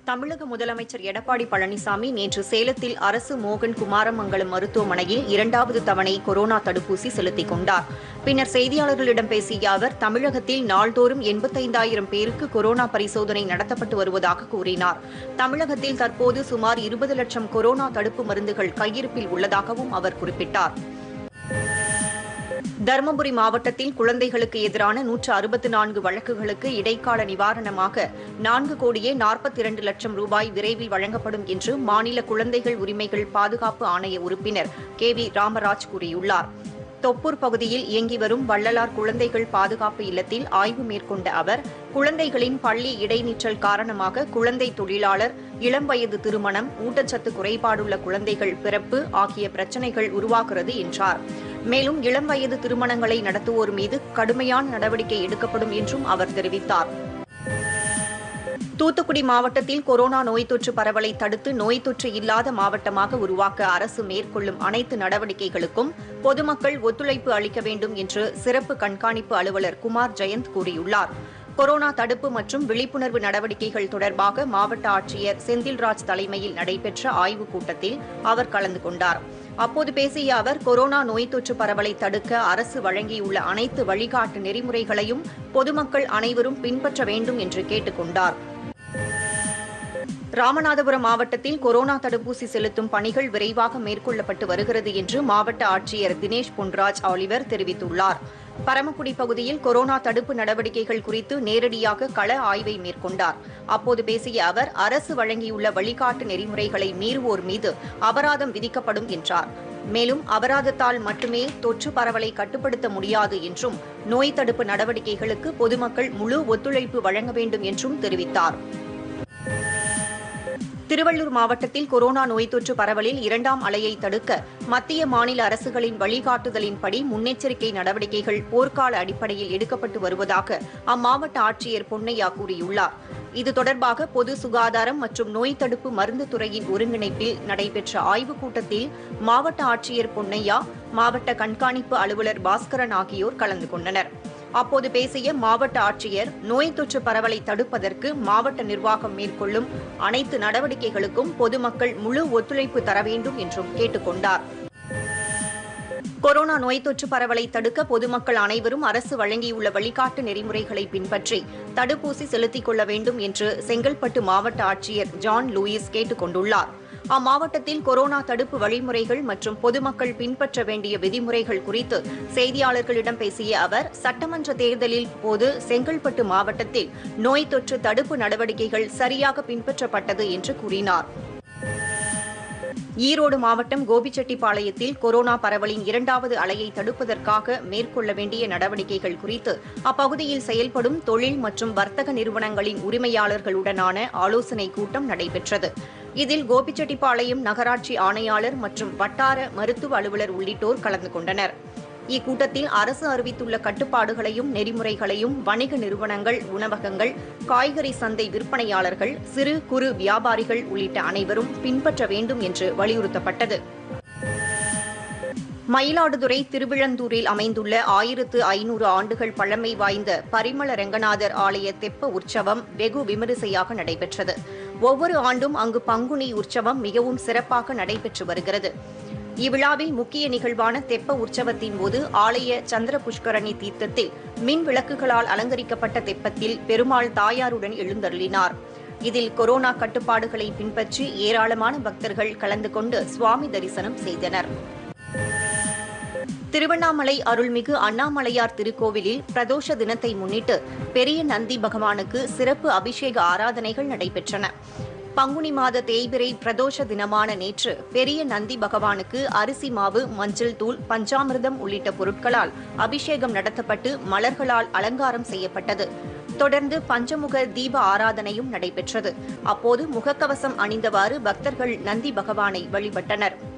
தமிழக முதலமைச்சர் எடப்பாடி பழனிசாமி நேற்று சேலத்தில் அரசு மோகன் குமாரமங்கலம் மருத்துவமனையில் இரண்டாவது தவணை கொரோனா தடுப்பூசி செலுத்திக் கொண்டார் பின்னர் செய்தியாளர்களிடம் பேசிய அவர் தமிழகத்தில் நாள்தோறும் எண்பத்தைந்தாயிரம் பேருக்கு கொரோனா பரிசோதனை நடத்தப்பட்டு வருவதாக கூறினார் தமிழகத்தில் தற்போது சுமார் இருபது லட்சம் கொரோனா தடுப்பு மருந்துகள் கையிருப்பில் உள்ளதாகவும் அவர் குறிப்பிட்டார் தருமபுரி மாவட்டத்தில் குழந்தைகளுக்கு எதிரான நூற்று அறுபத்து நான்கு வழக்குகளுக்கு இடைக்கால நிவாரணமாக நான்கு கோடியே நாற்பத்தி இரண்டு லட்சம் ரூபாய் விரைவில் வழங்கப்படும் என்று மாநில குழந்தைகள் உரிமைகள் பாதுகாப்பு ஆணைய உறுப்பினர் கே வி ராமராஜ் கூறியுள்ளார் தொப்பூர் பகுதியில் இயங்கி வரும் வள்ளலார் குழந்தைகள் பாதுகாப்பு இல்லத்தில் ஆய்வு மேற்கொண்ட அவர் குழந்தைகளின் பள்ளி இடைநிற்றல் காரணமாக குழந்தை தொழிலாளர் இளம் வயது திருமணம் ஊட்டச்சத்து குறைபாடுள்ள குழந்தைகள் பிறப்பு ஆகிய பிரச்சினைகள் உருவாகிறது என்றார் மேலும் இளம் வயது திருமணங்களை நடத்துவோர் மீது கடுமையான நடவடிக்கை எடுக்கப்படும் என்றும் அவர் தெரிவித்தார் தூத்துக்குடி மாவட்டத்தில் கொரோனா நோய் தொற்று பரவலை தடுத்து நோய் தொற்று இல்லாத மாவட்டமாக உருவாக்க அரசு மேற்கொள்ளும் அனைத்து நடவடிக்கைகளுக்கும் பொதுமக்கள் ஒத்துழைப்பு அளிக்க வேண்டும் என்று சிறப்பு கண்காணிப்பு அலுவலர் குமார் ஜெயந்த் கூறியுள்ளார் கொரோனா தடுப்பு மற்றும் விழிப்புணர்வு நடவடிக்கைகள் தொடர்பாக மாவட்ட ஆட்சியர் செந்தில்ராஜ் தலைமையில் நடைபெற்ற ஆய்வுக் கூட்டத்தில் அவர் கலந்து கொண்டார் அப்போது பேசிய அவர் கொரோனா நோய் தொற்று பரவலை தடுக்க அரசு வழங்கியுள்ள அனைத்து வழிகாட்டு நெறிமுறைகளையும் பொதுமக்கள் அனைவரும் பின்பற்ற வேண்டும் என்று கேட்டுக் கொண்டார் ராமநாதபுரம் மாவட்டத்தில் கொரோனா தடுப்பூசி செலுத்தும் பணிகள் விரைவாக மேற்கொள்ளப்பட்டு வருகிறது என்று மாவட்ட ஆட்சியர் தினேஷ் பொன்ராஜ் ஆலிவர் தெரிவித்துள்ளார் பரமக்குடி பகுதியில் கொரோனா தடுப்பு நடவடிக்கைகள் குறித்து நேரடியாக கள ஆய்வை மேற்கொண்டார் அப்போது பேசிய அவர் அரசு வழங்கியுள்ள வழிகாட்டு நெறிமுறைகளை மீறுவோர் மீது அபராதம் விதிக்கப்படும் என்றார் மேலும் அபராதத்தால் மட்டுமே தொற்று பரவலை கட்டுப்படுத்த முடியாது என்றும் நோய் தடுப்பு நடவடிக்கைகளுக்கு பொதுமக்கள் முழு ஒத்துழைப்பு வழங்க வேண்டும் என்றும் தெரிவித்தார் திருவள்ளூர் மாவட்டத்தில் கொரோனா நோய் தொற்று பரவலில் இரண்டாம் அலையை தடுக்க மத்திய மாநில அரசுகளின் வழிகாட்டுதலின்படி முன்னெச்சரிக்கை நடவடிக்கைகள் போர்க்கால அடிப்படையில் எடுக்கப்பட்டு வருவதாக அம்மாவட்ட ஆட்சியர் பொன்னையா கூறியுள்ளார் இது தொடர்பாக பொது சுகாதாரம் மற்றும் நோய் தடுப்பு மருந்து துறையின் ஒருங்கிணைப்பில் நடைபெற்ற ஆய்வுக் கூட்டத்தில் மாவட்ட ஆட்சியர் பொன்னையா மாவட்ட கண்காணிப்பு அலுவலர் பாஸ்கரன் ஆகியோர் கலந்து கொண்டனர் அப்போது பேசிய மாவட்ட ஆட்சியர் நோய் தொற்று பரவலை தடுப்பதற்கு மாவட்ட நிர்வாகம் மேற்கொள்ளும் அனைத்து நடவடிக்கைகளுக்கும் பொதுமக்கள் முழு ஒத்துழைப்பு தர வேண்டும் என்றும் கேட்டுக் கொண்டார் கொரோனா நோய் தொற்று பரவலை தடுக்க பொதுமக்கள் அனைவரும் அரசு வழங்கியுள்ள வழிகாட்டு நெறிமுறைகளை பின்பற்றி தடுப்பூசி செலுத்திக் கொள்ள வேண்டும் என்று செங்கல்பட்டு மாவட்ட ஆட்சியர் ஜான் லூயிஸ் கேட்டுக் கொண்டுள்ளார் அம்மாவட்டத்தில் கொரோனா தடுப்பு வழிமுறைகள் மற்றும் பொதுமக்கள் பின்பற்ற வேண்டிய விதிமுறைகள் குறித்து செய்தியாளர்களிடம் பேசிய அவர் சட்டமன்ற தேர்தலில் போது செங்கல்பட்டு மாவட்டத்தில் நோய் தொற்று தடுப்பு நடவடிக்கைகள் சரியாக பின்பற்றப்பட்டது என்று கூறினார் ஈரோடு மாவட்டம் கோபிச்செட்டிப்பாளையத்தில் கொரோனா பரவலின் இரண்டாவது அலையை தடுப்பதற்காக மேற்கொள்ள வேண்டிய நடவடிக்கைகள் குறித்து அப்பகுதியில் செயல்படும் தொழில் மற்றும் வர்த்தக நிறுவனங்களின் உரிமையாளர்களுடனான ஆலோசனைக் கூட்டம் நடைபெற்றது இதில் கோபிச்செட்டிப்பாளையம் நகராட்சி ஆணையாளர் மற்றும் வட்டார மருத்துவ அலுவலர் உள்ளிட்டோர் கலந்து கொண்டனர் இக்கூட்டத்தில் அரசு அறிவித்துள்ள கட்டுப்பாடுகளையும் நெறிமுறைகளையும் வணிக நிறுவனங்கள் உணவகங்கள் காய்கறி சந்தை விற்பனையாளர்கள் சிறு குறு வியாபாரிகள் உள்ளிட்ட அனைவரும் பின்பற்ற வேண்டும் என்று வலியுறுத்தப்பட்டது மயிலாடுதுறை திருவிழந்தூரில் அமைந்துள்ள ஆயிரத்து ஐநூறு ஆண்டுகள் பழமை வாய்ந்த பரிமள ரங்கநாதர் ஆலய தெப்ப உற்சவம் வெகு விமரிசையாக நடைபெற்றது ஒவ்வொரு ஆண்டும் அங்கு பங்குனி உற்சவம் மிகவும் சிறப்பாக நடைபெற்று வருகிறது இவ்விழாவில் முக்கிய நிகழ்வான தெப்ப உற்சவத்தின் போது ஆலய சந்திர புஷ்கரணி தீர்த்தத்தில் மின் விளக்குகளால் அலங்கரிக்கப்பட்ட தெப்பத்தில் பெருமாள் தாயாருடன் எழுந்தருளினார் இதில் கொரோனா கட்டுப்பாடுகளை பின்பற்றி ஏராளமான பக்தர்கள் கலந்து கொண்டு சுவாமி தரிசனம் செய்தனர் திருவண்ணாமலை அருள்மிகு அண்ணாமலையார் திருக்கோவிலில் பிரதோஷ தினத்தை முன்னிட்டு பெரிய நந்தி பகவானுக்கு சிறப்பு அபிஷேக ஆராதனைகள் நடைபெற்றன பங்குனி மாத தேய்பிரை பிரதோஷ தினமான நேற்று பெரிய நந்தி பகவானுக்கு அரிசி மாவு மஞ்சள் தூள் பஞ்சாமிர்தம் உள்ளிட்ட பொருட்களால் அபிஷேகம் நடத்தப்பட்டு மலர்களால் அலங்காரம் செய்யப்பட்டது தொடர்ந்து பஞ்சமுக தீப ஆராதனையும் நடைபெற்றது அப்போது முகக்கவசம் அணிந்தவாறு பக்தர்கள் நந்தி பகவானை வழிபட்டனர்